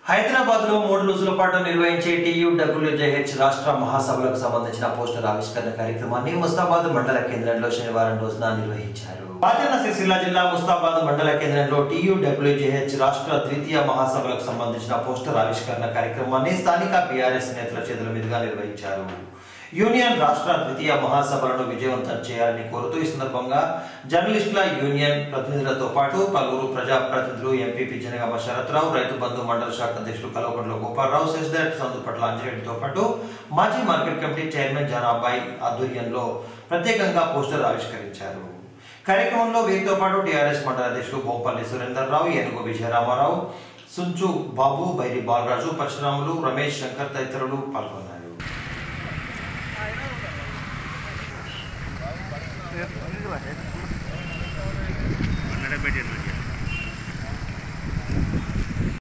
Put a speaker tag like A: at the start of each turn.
A: హైదరాబాద్ లో మూడు రోజుల పాటు నిర్వహించే టీయూడబ్ల్యూజేహెచ్ రాష్ట్ర మహాసభలకు సంబంధించిన పోస్టర్ ఆవిష్కరణ కార్యక్రమాన్ని ముస్తాబాద్ మండల కేంద్రంలో శనివారం రోజున నిర్వహించారు రాజన్న సిరిసిల్ల జిల్లా ముస్తాబాద్ మండల కేంద్రంలో టీయూడబ్ల్యూజేహెచ్ రాష్ట్ర ద్వితీయ మహాసభలకు సంబంధించిన పోస్టర్ ఆవిష్కరణ కార్యక్రమాన్ని స్థానిక బీఆర్ఎస్ నేతల చేతుల మీదుగా నిర్వహించారు యూనియన్ రాష్ట్ర ద్వితీయ మహాసభలను విజయవంతం చేయాలని కోరుతూ ఈ సందర్భంగా జర్నలిస్టుల యూనియన్ ప్రతినిధులతో పాటు పలువురు ప్రజాప్రతినిధులు ఎంపీపీ జనగామ శరత్రావు రైతు బంధు మండల శాఖ అధ్యక్షులు కలవకొండల గోపాలరావు సెస్ డైరెక్టర్ సందుపట్ల అంజిరెడ్డితో పాటు మాజీ మార్కెట్ కమిటీ చైర్మన్ జానాబాయ్ ఆధ్వర్యంలో ప్రత్యేకంగా పోస్టర్ ఆవిష్కరించారు కార్యక్రమంలో వీరితో పాటు టీఆర్ఎస్ మండల అధ్యక్షులు బొంపల్లి సురేందర్ రావు ఏనుగు విజయరామారావు సుంచు బాబు బైరి బాలరాజు పరశురాములు రమేష్ శంకర్ తదితరులు పాల్గొన్నారు
B: కన్నడ పెట్టాను